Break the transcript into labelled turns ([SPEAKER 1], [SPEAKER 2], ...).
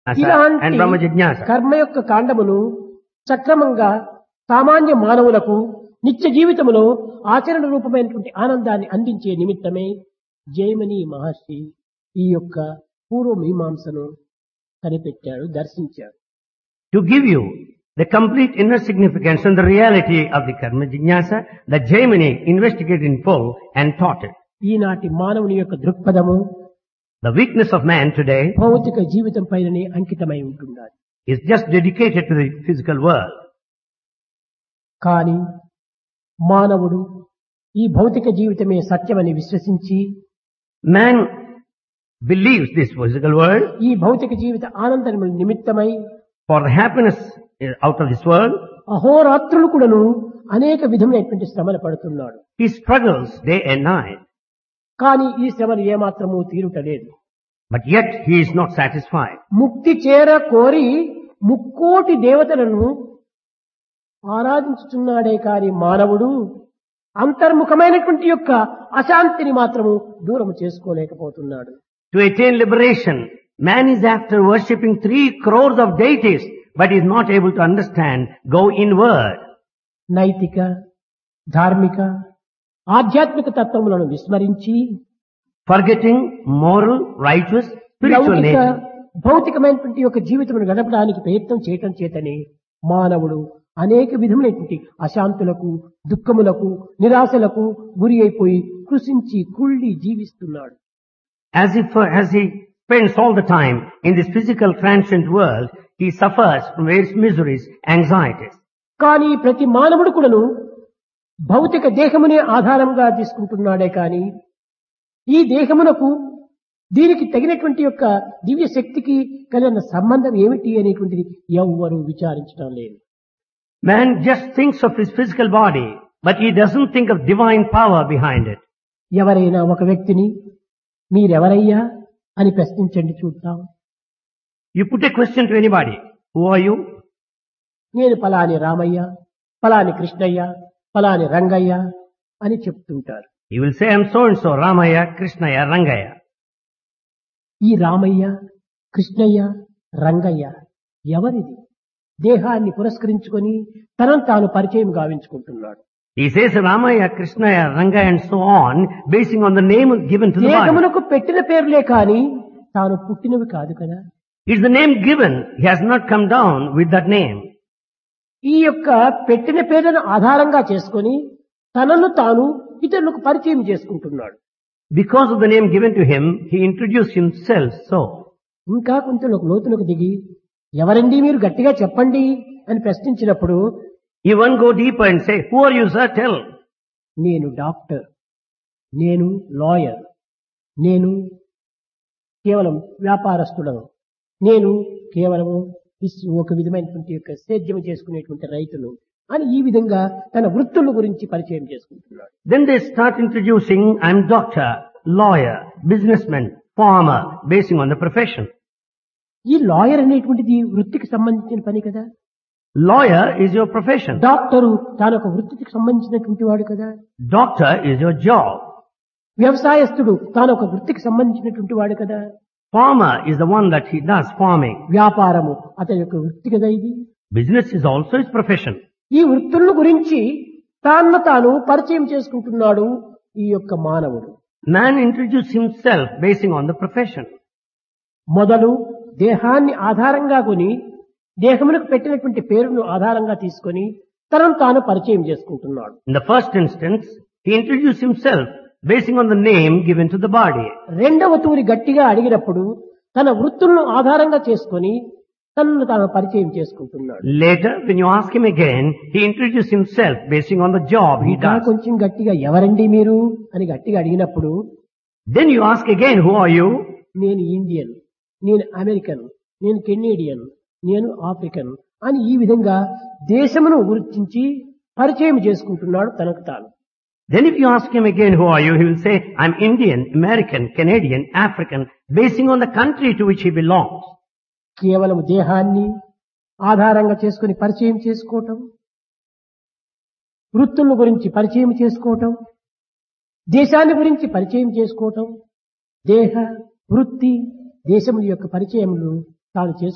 [SPEAKER 1] and
[SPEAKER 2] ఇలాంటి
[SPEAKER 1] Brahma Jignasa.
[SPEAKER 2] కర్మ యొక్క కాండమును సక్రమంగా సామాన్య మానవులకు నిత్య జీవితములో ఆచరణ రూపమైనటువంటి ఆనందాన్ని అందించే నిమిత్తమే జయమని మహర్షి ఈ యొక్క పూర్వ మీమాంసను కనిపెట్టాడు దర్శించాడు
[SPEAKER 1] To give you the complete inner significance and the reality of the Karma Jignasa, the Jaimini investigated in full and taught it.
[SPEAKER 2] ఈనాటి మానవుని యొక్క దృక్పథము
[SPEAKER 1] The weakness of man today
[SPEAKER 2] భౌతిక జీవితం పైననే అంకితమై ఉంటున్నది
[SPEAKER 1] is just dedicated to the physical world.
[SPEAKER 2] కానీ మానవుడు ఈ భౌతిక జీవితమే సత్యమని విశ్వసించి
[SPEAKER 1] Man believes this physical world
[SPEAKER 2] ఈ భౌతిక జీవిత ఆనందం నిమిత్తమై
[SPEAKER 1] for the happiness out of this world.
[SPEAKER 2] అహోరాత్రులు కూడాను అనేక విధమైనటువంటి శ్రమలు పడుతున్నాడు
[SPEAKER 1] He struggles day and night,
[SPEAKER 2] కానీ ఈ శ్రమలు ఏమాత్రము తీరుటలేదు
[SPEAKER 1] but yet he is not satisfied.
[SPEAKER 2] ముక్తి చేర కోరి ముక్కోటి దేవతలను ఆరాధించుతున్నాడే కాని మానవుడు అంతర్ముఖమైనటువంటి యొక్క అశాంతిని మాత్రము దూరం చేసుకోలేకపోతున్నాడు
[SPEAKER 1] To attain liberation, man is after worshipping three crores of deities, but is not able to understand, go inward.
[SPEAKER 2] నైతిక ధార్మిక ఆధ్యాత్మిక తత్వములను విస్మరించి
[SPEAKER 1] Forgetting moral, righteous, spiritual
[SPEAKER 2] లౌకిక
[SPEAKER 1] nature.
[SPEAKER 2] భౌతికమైనటువంటి యొక్క జీవితమును గడపడానికి ప్రయత్నం చేయటం చేతనే మానవుడు అనేక విధములైనటువంటి అశాంతులకు దుఃఖములకు నిరాశలకు గురి అయిపోయి కృషించి కుళ్ళి జీవిస్తున్నాడు
[SPEAKER 1] As if, as he spends all the time in this physical transient world, he suffers from various miseries, anxieties.
[SPEAKER 2] కానీ ప్రతి మానవుడు కూడాను భౌతిక దేహమునే ఆధారంగా తీసుకుంటున్నాడే కానీ ఈ దేహమునకు దీనికి తగినటువంటి యొక్క దివ్య శక్తికి కలిగిన సంబంధం ఏమిటి అనేటువంటిది ఎవ్వరూ విచారించడం లేదు
[SPEAKER 1] Man just thinks of his physical body, but he doesn't think of divine power behind it.
[SPEAKER 2] ఎవరైనా ఒక వ్యక్తిని మీరెవరయ్యా అని ప్రశ్నించండి చూద్దాం
[SPEAKER 1] You put a question to anybody. Who are you?
[SPEAKER 2] నేను పలాని రామయ్య పలాని కృష్ణయ్య పలాని రంగయ్య అని చెప్తుంటారు
[SPEAKER 1] He will say, I'm so and so, Ramaya, Krishnaya, Rangaya.
[SPEAKER 2] ఈ రామయ్య కృష్ణయ్య రంగయ్య ఎవరిది దేహాన్ని పురస్కరించుకొని తనను తాను పరిచయం గావించుకుంటున్నాడు
[SPEAKER 1] He says Ramaya, Krishnaya, Rangaya and so on, basing on the name given to the body.
[SPEAKER 2] దేహమునకు పెట్టిన పేర్లే కాని తాను పుట్టినవి కాదు కదా
[SPEAKER 1] It's the name given. He has not come down with that name.
[SPEAKER 2] ఈ యొక్క పెట్టిన పేర్లను ఆధారంగా చేసుకొని తనను తాను ఇతరులకు పరిచయం చేసుకుంటున్నాడు
[SPEAKER 1] Because of the name given to him, he introduced himself so.
[SPEAKER 2] ఇంకా కొంచెం ఒక లోతులకు దిగి ఎవరండి మీరు గట్టిగా చెప్పండి అని ప్రశ్నించినప్పుడు
[SPEAKER 1] He won't go deeper and say, who are you sir? Tell.
[SPEAKER 2] నేను డాక్టర్ నేను లాయర్ నేను కేవలం వ్యాపారస్తుడను నేను కేవలము ఇస్- ఒక విధమైనటువంటి యొక్క సేద్యం చేసుకునేటువంటి రైతులు అని ఈ విధంగా తన వృత్తుల గురించి పరిచయం చేసుకుంటున్నాడు
[SPEAKER 1] Then they start introducing, I'm doctor, lawyer, businessman, farmer, basing on the profession.
[SPEAKER 2] ఈ లాయర్ అనేటువంటిది వృత్తికి సంబంధించిన పని కదా
[SPEAKER 1] Lawyer is your profession.
[SPEAKER 2] Doctor తాను ఒక వృత్తికి సంబంధించినటువంటి వాడు కదా
[SPEAKER 1] Doctor is your job.
[SPEAKER 2] వ్యవసాయస్తుడు తాను ఒక వృత్తికి సంబంధించినటువంటి వాడు కదా
[SPEAKER 1] Farmer is the one that he does farming.
[SPEAKER 2] వ్యాపారము అతని యొక్క వృత్తి కదా ఇది
[SPEAKER 1] Business is also his profession.
[SPEAKER 2] ఈ వృత్తుల గురించి తాను తాను పరిచయం చేసుకుంటున్నాడు ఈ యొక్క మానవుడు
[SPEAKER 1] Man introduces himself basing on the profession.
[SPEAKER 2] మొదలు దేహాన్ని ఆధారంగా కొని దేహమునకు పెట్టినటువంటి పేరును ఆధారంగా తీసుకొని తనను తాను పరిచయం చేసుకుంటున్నాడు
[SPEAKER 1] In the first instance, he introduced himself basing on the name given to the body.
[SPEAKER 2] రెండవ తూరి గట్టిగా అడిగినప్పుడు తన వృత్తులను ఆధారంగా చేసుకొని తనను తాను పరిచయం చేసుకుంటున్నాడు
[SPEAKER 1] Later, when you ask him again, he introduced himself basing on the job he
[SPEAKER 2] ఇంకా
[SPEAKER 1] does.
[SPEAKER 2] కొంచెం గట్టిగా ఎవరండి మీరు అని గట్టిగా అడిగినప్పుడు
[SPEAKER 1] Then you ask again, who are you?
[SPEAKER 2] నేను ఇండియన్ నేను అమెరికన్ నేను కెనేడియన్ నేను ఆఫ్రికన్ అని ఈ విధంగా దేశమును గుర్తించి పరిచయం చేసుకుంటున్నాడు తనకు తాను
[SPEAKER 1] Then if you ask him again, who are you? He will say, I'm Indian, American, Canadian, African, basing on the country to which he belongs.
[SPEAKER 2] కేవలం దేహాన్ని ఆధారంగా చేసుకుని పరిచయం చేసుకోవటం వృత్తుల గురించి పరిచయం చేసుకోవటం దేశాన్ని గురించి పరిచయం చేసుకోవటం దేహ వృత్తి దేశముల యొక్క పరిచయములు తాను చేసుకుంటున్నాడు